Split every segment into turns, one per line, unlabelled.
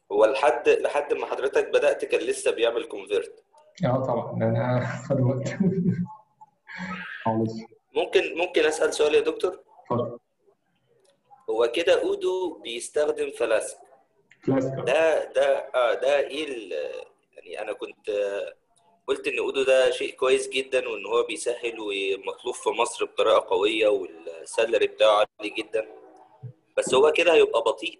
هو لحد لحد ما حضرتك بدأت كان لسه بيعمل كونفيرت
اه طبعا ده انا خد وقت خالص
ممكن ممكن أسأل سؤال يا دكتور
اتفضل
هو كده اودو بيستخدم فلاسك
فلاسك
ده ده اه ده ايه ال- يعني انا كنت آه، قلت ان اودو ده شيء كويس جدا وان هو بيسهل ومطلوب في مصر بطريقه قويه والسالري بتاعه عالي جدا بس هو كده هيبقى بطيء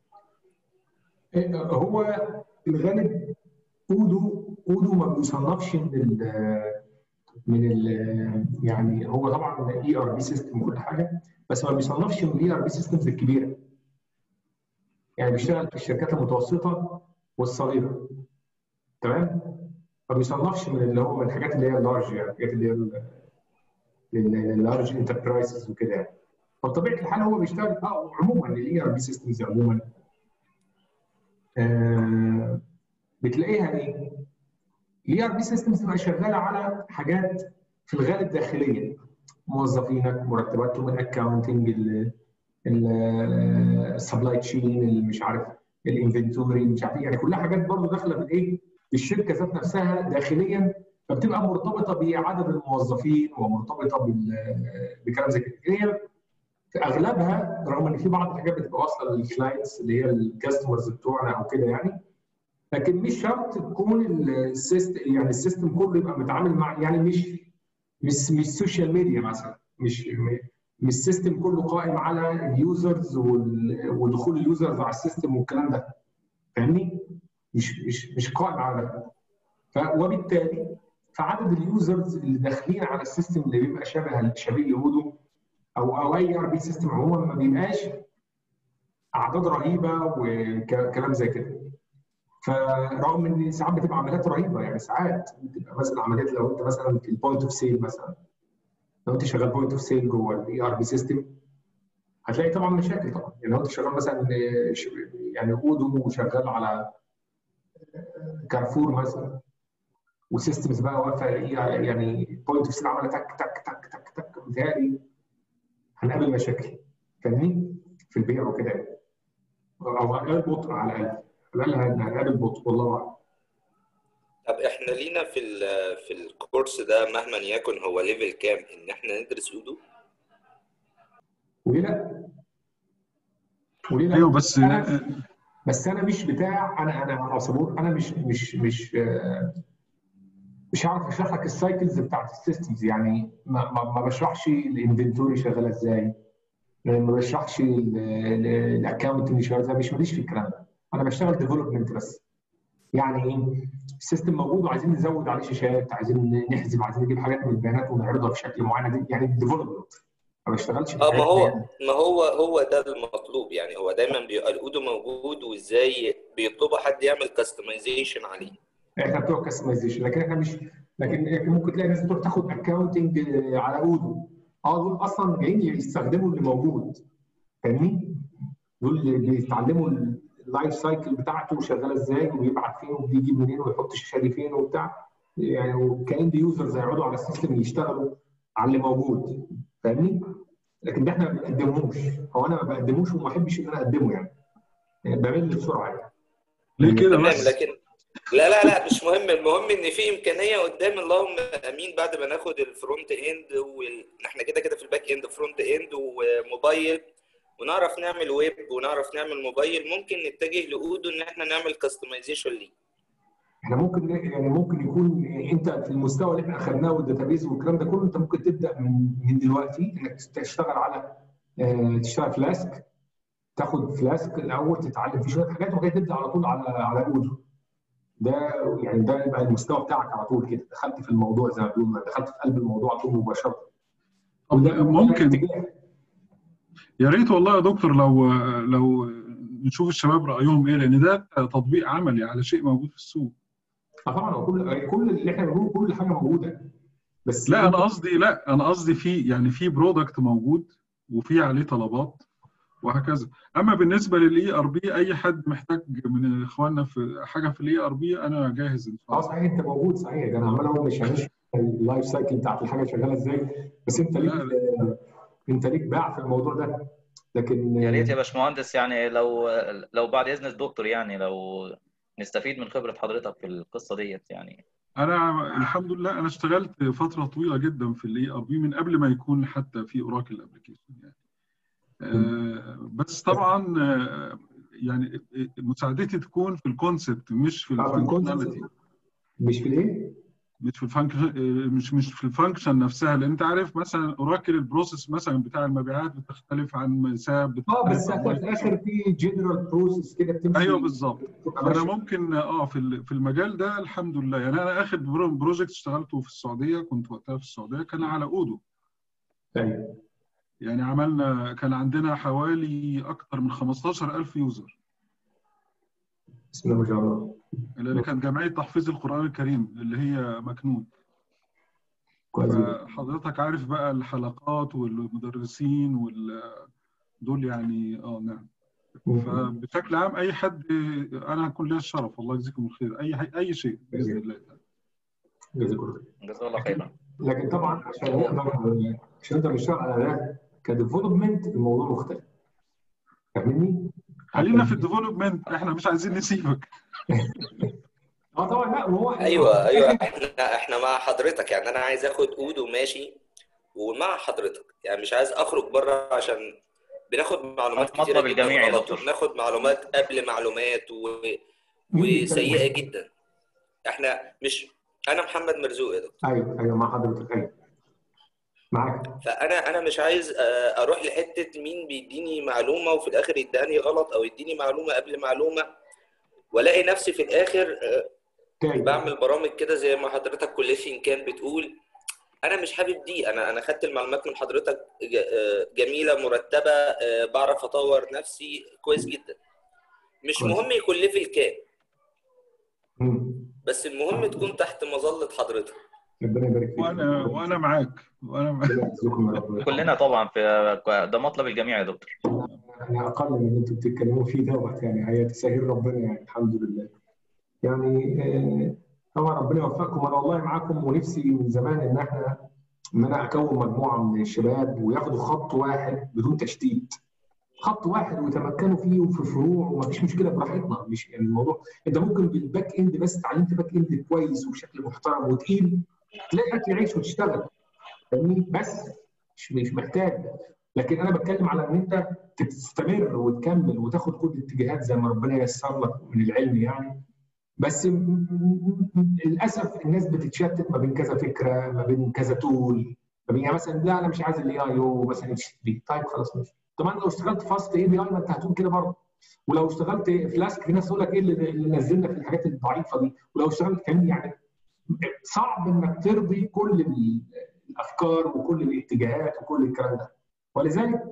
هو الغالب اودو اودو ما بيصنفش من ال من ال يعني هو طبعا اي ار بي سيستم وكل حاجه بس ما بيصنفش من الاي ار بي سيستمز الكبيره يعني بيشتغل في الشركات المتوسطه والصغيره تمام ما بيصنفش من اللي هو من الحاجات اللي هي اللارج يعني الحاجات اللي هي اللارج انتربرايزز وكده يعني فبطبيعه الحال هو بيشتغل اه عموما الاي ار بي سيستمز عموما آه بتلاقيها ايه؟ الاي ار بي سيستمز بتبقى شغاله على حاجات في الغالب داخليه موظفينك مرتباتهم الاكونتنج السبلاي تشين مش عارف الانفنتوري مش عارف إيه. يعني كلها حاجات برضه داخله في الايه؟ في الشركه ذات نفسها داخليا فبتبقى مرتبطه بعدد الموظفين ومرتبطه بال- بكلام زي كده هي في اغلبها رغم ان في بعض الحاجات بتبقى واصله للكلاينتس اللي هي الكاستمرز بتوعنا او كده يعني لكن مش شرط تكون السيستم يعني السيستم كله يبقى متعامل مع يعني مش مش مش سوشيال ميديا مثلا مش مش السيستم كله قائم على اليوزرز وال- ودخول اليوزرز على السيستم والكلام ده فاهمني؟ مش مش مش قائم على ده ف- وبالتالي فعدد اليوزرز اللي داخلين على السيستم اللي بيبقى شبه شبيه يهودو او او اي ار بي سيستم عموما ما بيبقاش اعداد رهيبه وكلام زي كده فرغم ان ساعات بتبقى عمليات رهيبه يعني ساعات بتبقى مثلا عمليات لو انت مثلا في البوينت اوف سيل مثلا لو انت شغال بوينت اوف سيل جوه الاي ار بي سيستم هتلاقي طبعا مشاكل طبعا يعني لو انت شغال مثلا آه، ش- يعني اودو وشغال على كارفور مثلا وسيستمز بقى واقفه يعني بوينت اوف سيل عماله تك تك تك تك تك متهيألي هنقابل مشاكل فاهمني في البيع وكده يعني. او هنقابل بطء على الاقل على الاقل هنقابل بطء والله اعلم
طب احنا لينا في ال- في الكورس ده مهما يكن هو ليفل كام ان احنا ندرس اودو
وليه لا؟ وليه لا؟
ايوه بس
أنا بس انا مش بتاع انا انا على صبور انا مش مش مش آه، مش هعرف اشرح لك السايكلز بتاعت السيستمز يعني ما, ما, ما بشرحش الانفنتوري شغاله ازاي ما بشرحش الاكونتنج شغال ازاي مش ماليش في الكلام ده انا بشتغل ديفلوبمنت بس يعني ايه السيستم موجود وعايزين نزود عليه شاشات عايزين نحذف عايزين نجيب حاجات من البيانات ونعرضها بشكل معين دي- يعني ديفلوبمنت ما بشتغلش في
اه ما
حاجات
هو
معينة.
ما هو هو ده المطلوب يعني هو دايما بيبقى الاودو موجود وازاي بيطلبوا حد يعمل كاستمايزيشن عليه
احنا بتوع كاستمايزيشن لكن احنا مش لكن لكن ممكن تلاقي ناس بتروح تاخد اكونتنج على اودو اه دول اصلا جايين يستخدموا اللي موجود فاهمني؟ دول اللي بيتعلموا اللايف سايكل بتاعته شغاله ازاي وبيبعت فين وبيجي منين ويحط الشاشه دي فين وبتاع يعني وكاند يوزرز هيقعدوا على السيستم يشتغلوا على اللي موجود فاهمني؟ لكن ده احنا ما بنقدمهوش هو انا ما بقدموش وما احبش ان انا اقدمه يعني يعني بمل بسرعه يعني
ليه كده
تمام
بس
لكن لا لا لا مش مهم المهم ان في امكانيه قدام اللهم امين بعد ما ناخد الفرونت اند وال... احنا كده كده في الباك اند فرونت اند وموبايل ونعرف نعمل ويب ونعرف نعمل موبايل ممكن نتجه لاودو ان احنا نعمل كاستمايزيشن ليه
احنا ممكن يعني ممكن يكون انت في المستوى اللي احنا اخذناه والداتابيز والكلام ده كله انت ممكن تبدا من من دلوقتي انك تشتغل على اه تشتغل فلاسك تاخد فلاسك الاول تتعلم فيه شويه حاجات وبعد كده تبدا على طول على على اودو ده يعني ده يبقى المستوى بتاعك على طول كده دخلت في الموضوع زي ما بيقولوا دخلت في قلب الموضوع على طول مباشره
طب
وده
ممكن
اتجاه.
يا ريت والله يا دكتور لو لو نشوف الشباب رايهم ايه لان ده تطبيق عملي على شيء موجود في السوق
اه طبعا هو كل كل اللي احنا بنقوله كل حاجه موجوده بس
لا انا قصدي لا انا قصدي في يعني في برودكت موجود وفي عليه طلبات وهكذا اما بالنسبه للاي ار بي اي حد محتاج من اخواننا في حاجه في الاي ار بي انا جاهز ان شاء
اه
الله
صحيح انت موجود صحيح ده انا عمال اقول مش هنشرح اللايف سايكل بتاعت الحاجه شغاله ازاي بس انت ليك
لا،
انت ليك باع في الموضوع ده لكن
يا ريت يا باشمهندس يعني لو لو بعد اذن الدكتور يعني لو نستفيد من خبره حضرتك في القصه ديت يعني
انا الحمد لله انا اشتغلت فتره طويله جدا في الاي ار بي من قبل ما يكون حتى في اوراكل ابلكيشن يعني آه، بس طبعا آه، يعني مساعدتي تكون في الكونسبت مش في
آه، في الكونسبت.
الفانكشناليتي
مش في الايه؟
مش في الفانكشن مش مش في الفانكشن نفسها لان انت عارف مثلا اوراكل البروسيس مثلا بتاع المبيعات بتختلف عن ساب
اه
بتختلف
بس
عن
في الاخر في جنرال بروسيس كده بتمشي
ايوه بالظبط
بتبقى
انا
ماشية.
ممكن اه في ال- في المجال ده الحمد لله يعني انا اخر برو- بروجكت اشتغلته في السعوديه كنت وقتها في السعوديه كان على اودو
ايوه
يعني عملنا كان عندنا حوالي اكثر من 15000 يوزر
بسم الله ما شاء الله
اللي كانت جمعيه تحفيظ القران الكريم اللي هي مكنون
كويس جدا
فحضرتك عارف بقى الحلقات والمدرسين وال دول يعني اه نعم فبشكل عام اي حد انا هكون ليا الشرف الله يجزيكم الخير اي اي شيء باذن الله تعالى
جزاك الله
جزاه الله خيرا
لكن طبعا عشان نقدر عشان نقدر نشتغل على ده كديفلوبمنت الموضوع مختلف فاهمني؟
خلينا في الديفلوبمنت احنا مش عايزين نسيبك
اه طبعا لا ما هو
ايوه ايوه احنا احنا مع حضرتك يعني انا عايز اخد اودو ماشي ومع حضرتك يعني مش عايز اخرج بره عشان بناخد معلومات
مطلب
كتيره جدا
الجميع يا
غلط
دكتور.
وبناخد معلومات قبل معلومات و...
مين
وسيئه جدا احنا مش انا محمد مرزوق يا دكتور
ايوه ايوه مع حضرتك ايوه معاك
فانا انا مش عايز آه، اروح لحته مين بيديني معلومه وفي الاخر يداني غلط او يديني معلومه قبل معلومه والاقي نفسي في الاخر آه،
تاني
بعمل برامج كده زي ما حضرتك كليفين كان بتقول انا مش حابب دي انا انا خدت المعلومات من حضرتك ج- آه، جميله مرتبه آه، بعرف اطور نفسي كويس جدا مش
كويس.
مهم يكون ليفل كام
مم.
بس المهم تكون تحت مظله حضرتك
ربنا يبارك فيك
وانا وانا معاك وانا معاك.
ربنا يجزيكم يا رب.
كلنا طبعا في ده مطلب الجميع يا دكتور
يعني اقل من اللي انتوا بتتكلموا فيه دوت يعني هي تسهيل ربنا يعني الحمد لله. يعني آه، طبعا ربنا يوفقكم انا والله معاكم ونفسي من زمان ان احنا ان انا اكون مجموعه من الشباب وياخدوا خط واحد بدون تشتيت. خط واحد ويتمكنوا فيه وفي فروع ومفيش مشكله براحتنا مش يعني الموضوع انت ممكن بالباك اند بس اتعلمت باك اند كويس وبشكل محترم وتقيل تلاقي اكل عيش وتشتغل فاهمني بس مش مش محتاج لكن انا بتكلم على ان انت تستمر وتكمل وتاخد كل الاتجاهات زي ما ربنا ييسر لك من العلم يعني بس م- م- م- للاسف الناس بتتشتت ما بين كذا فكره ما بين كذا تول ما بين يعني مثلا لا انا مش عايز الاي اي او مثلا اتش بي طيب خلاص ماشي طب انا لو اشتغلت فاست اي بي اي ما انت هتقول كده برضه ولو اشتغلت فلاسك في ناس تقول لك ايه اللي اللي نزلنا في الحاجات الضعيفه دي ولو اشتغلت فاهمني يعني صعب انك ترضي كل ال- الافكار وكل الاتجاهات وكل الكلام ده ولذلك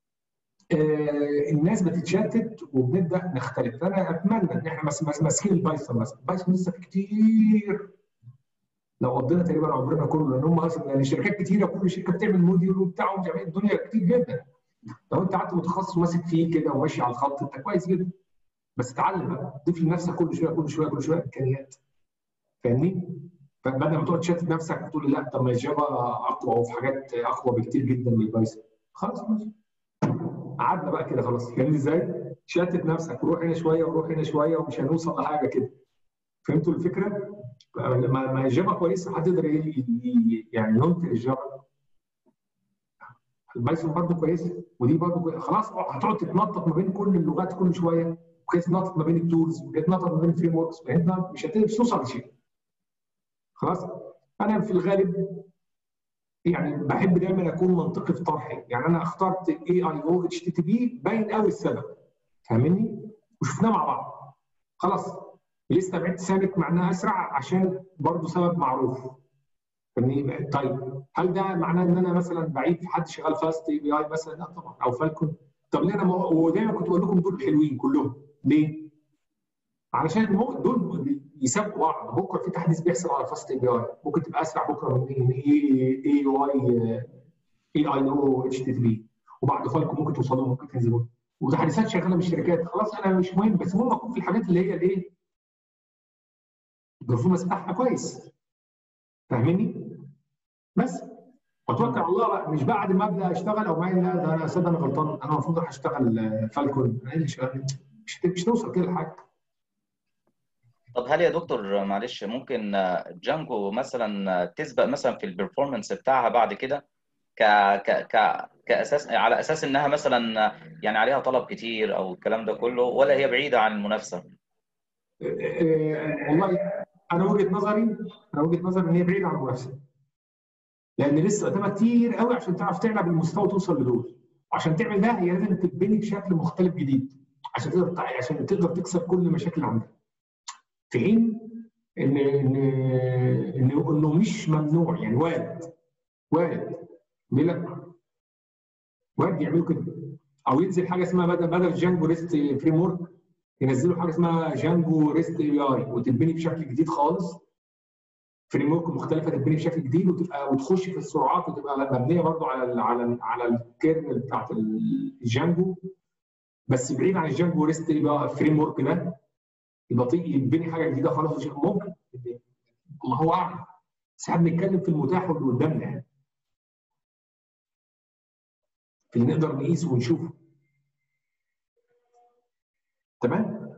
آه، الناس بتتشتت وبنبدا نختلف انا اتمنى ان احنا مس- مس- ماسكين البايثون مثلا البايثون لسه في كتير لو قضينا تقريبا عمرنا كله لان هم اصلا يعني شركات كتيره كل شركه بتعمل موديول وبتاع ومش عارف إيه، الدنيا كتير جدا لو انت قعدت متخصص ماسك فيه كده وماشي على الخط انت كويس جدا بس اتعلم بقى ضيف لنفسك كل شويه كل شويه كل شويه امكانيات فاهمني؟ فبدل ما تقعد تشتت نفسك وتقول لا طب ما الجافا اقوى وفي حاجات اقوى بكتير جدا من البايثون خلاص ماشي قعدنا بقى كده خلاص فاهمني ازاي؟ شتت نفسك وروح هنا شويه وروح هنا شويه ومش هنوصل لحاجه كده فهمتوا الفكره؟ ما ما الجافا كويسه حد يقدر ي- ي- يعني ينكر الجافا البايثون برضه كويسه ودي برضه كويسة. خلاص هتقعد تتنطط ما بين كل اللغات كل شويه وكده تتنطط ما بين التولز وكده تتنطط ما بين الفريم وركس فانت مش هت- مش توصل لشيء خلاص انا في الغالب يعني بحب دايما اكون منطقي في طرحي يعني انا اخترت اي اي او اتش تي تي بي باين قوي السبب فاهمني وشفناه مع بعض خلاص ليه استبعدت سالك مع انها اسرع عشان برضه سبب معروف فاهمني طيب هل ده معناه ان انا مثلا بعيد في حد شغال فاست اي بي اي مثلا لا طبعا او فالكون طب ليه انا ما ودايما كنت بقول لكم دول حلوين كلهم ليه؟ علشان المو- دول يسابقوا بعض بكره في تحديث بيحصل على فاست اي بي اي ممكن تبقى اسرع بكره من من اي اي واي اي اي او اتش تي تي بي وبعد فالكون ممكن توصلوا ممكن تنزلوا وتحديثات شغاله من الشركات خلاص انا مش مهم بس المهم اكون في الحاجات اللي هي الايه؟ البرفورمانس بتاعها كويس فاهمني؟ بس واتوكل على الله بقى مش بعد ما ابدا اشتغل او معايا لا ده انا اساسا انا غلطان انا المفروض اروح اشتغل فالكون انا اللي شغال مش مش توصل كده لحاجه
طب هل يا دكتور معلش ممكن جانجو مثلا تسبق مثلا في البرفورمانس بتاعها بعد كده ك ك ك كاساس على اساس انها مثلا يعني عليها طلب كتير او الكلام ده كله ولا هي بعيده عن المنافسه؟
والله انا وجهه نظري انا وجهه نظري ان هي بعيده عن المنافسه لان لسه قدامها كتير قوي عشان تعرف تعلى بالمستوى وتوصل لدول عشان تعمل ده هي لازم تتبني بشكل مختلف جديد عشان تقدر عشان تقدر تكسب كل المشاكل اللي عندك في حين ان ان انه انه مش ممنوع يعني وارد وارد ليه لا؟ وارد يعملوا كده او ينزل حاجه اسمها بدل بدل جانجو ريست فريم ورك ينزلوا حاجه اسمها جانجو ريست اي اي وتتبني بشكل جديد خالص فريم ورك مختلفه تتبني بشكل جديد وتبقى وتخش في السرعات وتبقى مبنيه برضو على ال على ال على الكيرنل بتاعت الجانجو بس بعيد عن الجانجو ريست بقى فريم ورك ده البطيء يتبني حاجه جديده خالص ممكن الله اعلم بس احنا بنتكلم في المتاح واللي قدامنا يعني في اللي نقدر نقيسه ونشوفه تمام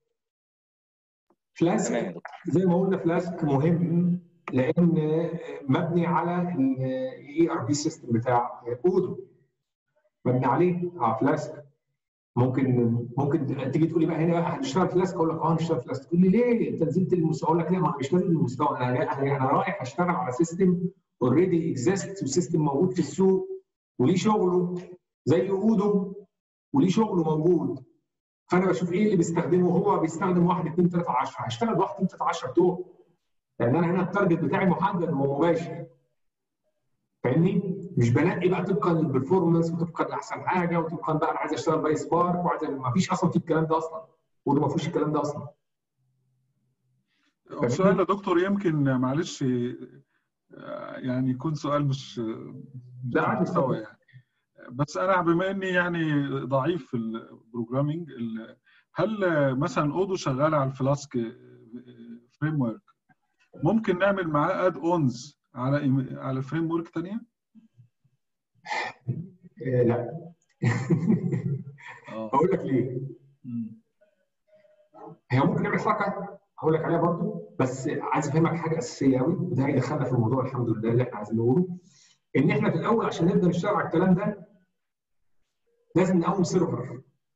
فلاسك زي ما قلنا فلاسك مهم لان مبني على الاي ار بي سيستم بتاع اودو مبني عليه على فلاسك ممكن ممكن تيجي تقول لي بقى هنا هنشتغل فلاسك اقول لك اه هنشتغل فلاسك تقول لي ليه انت نزلت المستوى اقول لك لا ما انا مش نازل المستوى انا انا انا رايح اشتغل على سيستم اوريدي اكزيست وسيستم موجود في السوق وليه شغله زي اودو وليه شغله موجود فانا بشوف ايه اللي بيستخدمه هو بيستخدم 1 2 3 10 هشتغل 1 2 3 10 بتوعه لان انا هنا التارجت بتاعي محدد ومباشر فاهمني؟ مش بنقي بقى طبقا للبرفورمانس وطبقا لاحسن حاجه وطبقا بقى انا عايز اشتغل باي سبارك وعايز ما فيش اصلا في الكلام ده اصلا وده ما فيش الكلام ده اصلا
سؤال يا دكتور يمكن معلش يعني يكون سؤال مش
لا عادي
مستوى يعني بس انا بما اني يعني ضعيف في البروجرامينج هل مثلا اودو شغال على الفلاسك فريم ورك ممكن نعمل معاه اد اونز على على فريم ورك ثانيه؟
إيه لا اقول لك ليه؟ هي ممكن نعمل حركه هقول لك عليها برضو بس عايز افهمك حاجه اساسيه قوي وده هيدخلنا في الموضوع الحمد لله اللي احنا عايزين نقوله ان احنا في الاول عشان نقدر نشتغل على الكلام ده لازم نقوم سيرفر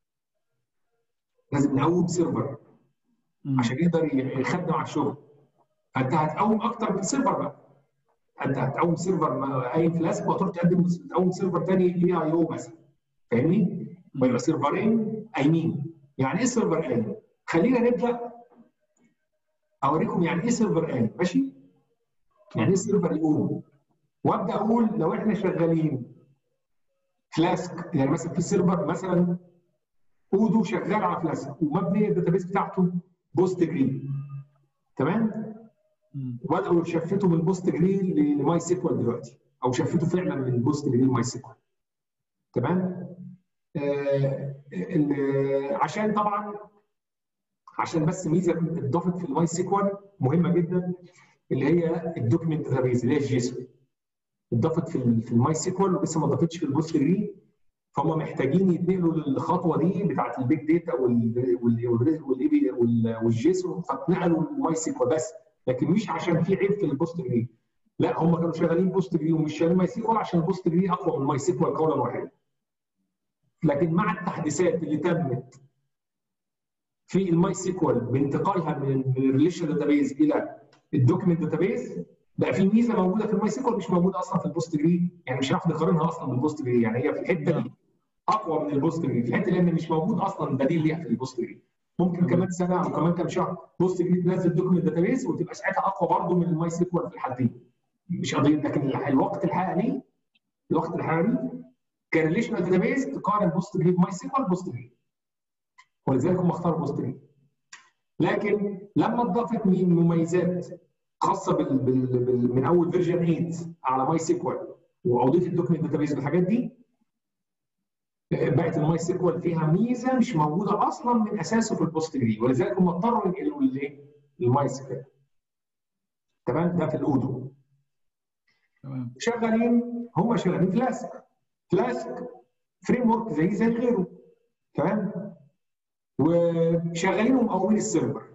لازم نقوم سيرفر عشان يقدر يخدم على الشغل فانت هتقوم اكتر من سيرفر بقى انت هتقوم سيرفر قايم فلاسك وهتروح تقدم تقوم سيرفر ثاني اي اي او مثلا فاهمني؟ ويبقى سيرفرين قايمين يعني ايه سيرفر قايم؟ خلينا نبدا اوريكم يعني ايه سيرفر قايم ماشي؟ يعني ايه سيرفر يقوم؟ وابدا اقول لو احنا شغالين فلاسك يعني مثلا في سيرفر مثلا اودو شغال على فلاسك ومبني الداتابيس بتاعته بوست جرين تمام؟ وبداوا شفته من بوست جرين لماي سيكوال دلوقتي او شفته فعلا من بوست جرين ماي سيكوال تمام؟ آه عشان طبعا عشان بس ميزه اتضافت في الماي سيكوال مهمه جدا اللي هي الدوكيمنت داتابيز اللي هي الجيسون اتضافت في في الماي سيكوال ولسه ما اتضافتش في البوست جرين فهم محتاجين يتنقلوا للخطوه دي بتاعت البيج داتا والجيسون فاتنقلوا للماي سيكوال بس لكن مش عشان في عيب في البوست جرين لا هم كانوا شغالين بوست جرين ومش شغالين ماي سيكوال عشان البوست جرين اقوى من ماي سيكوال قولا واحدا لكن مع التحديثات اللي تمت في الماي سيكوال بانتقالها من من الريليشن داتابيز الى الدوكيمنت داتابيز بقى في ميزه موجوده في الماي سيكوال مش موجوده اصلا في البوست جرين يعني مش هنعرف نقارنها اصلا بالبوست جرين يعني هي في الحته دي اقوى من البوست جرين في الحته لان مش موجود اصلا بديل ليها في البوست جرين ممكن كمان سنه او كمان كام شهر بوست جرين تنزل دوكيمنت داتابيز وتبقى ساعتها اقوى برضه من الماي سيكوال في الحالتين مش قضيه لكن الوقت الحالي الوقت الحالي كريليشنال داتابيز تقارن بوست جرين ماي سيكوال بوست جرين ولذلك هم اختاروا بوست جرين لكن لما اضافت مميزات خاصه بال بال بال من اول فيرجن 8 على ماي سيكوال واضيف الدوكيمنت داتابيز بالحاجات دي بقت الماي سيكوال فيها ميزه مش موجوده اصلا من اساسه في البوست جرين ولذلك هم اضطروا ينقلوا للايه؟ الماي سيكوال تمام ده في الاودو
تمام
شغالين هم شغالين فلاسك فلاسك فريم ورك زي زي غيره تمام وشغالين ومقومين السيرفر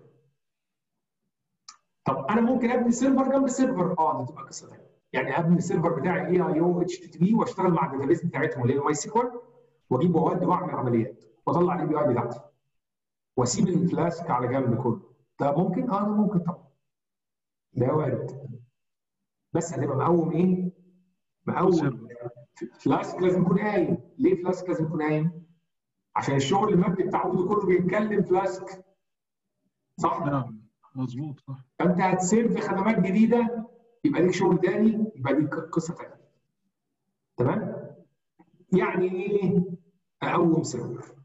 طب انا ممكن ابني سيرفر جنب سيرفر اه دي تبقى قصه ثانيه يعني ابني السيرفر بتاعي اي اي او اتش تي تي بي واشتغل مع الداتابيس بتاعتهم اللي هي الماي سيكوال واجيب واودي واعمل عمليات واطلع الاي بي اي بتاعتي واسيب الفلاسك على جنب كله ده ممكن اه ده ممكن طبعا ده وارد بس هتبقى مقوم ايه؟ مقوم
سيرفر.
فلاسك لازم يكون قايم ليه فلاسك لازم يكون قايم؟ عشان الشغل المبني بتاع عودة كله بيتكلم فلاسك صح؟
نعم مظبوط صح
فانت هتسيرف خدمات جديده يبقى ليك شغل تاني يبقى دي قصه تانيه تمام؟ يعني ايه؟ اقوم سيرفر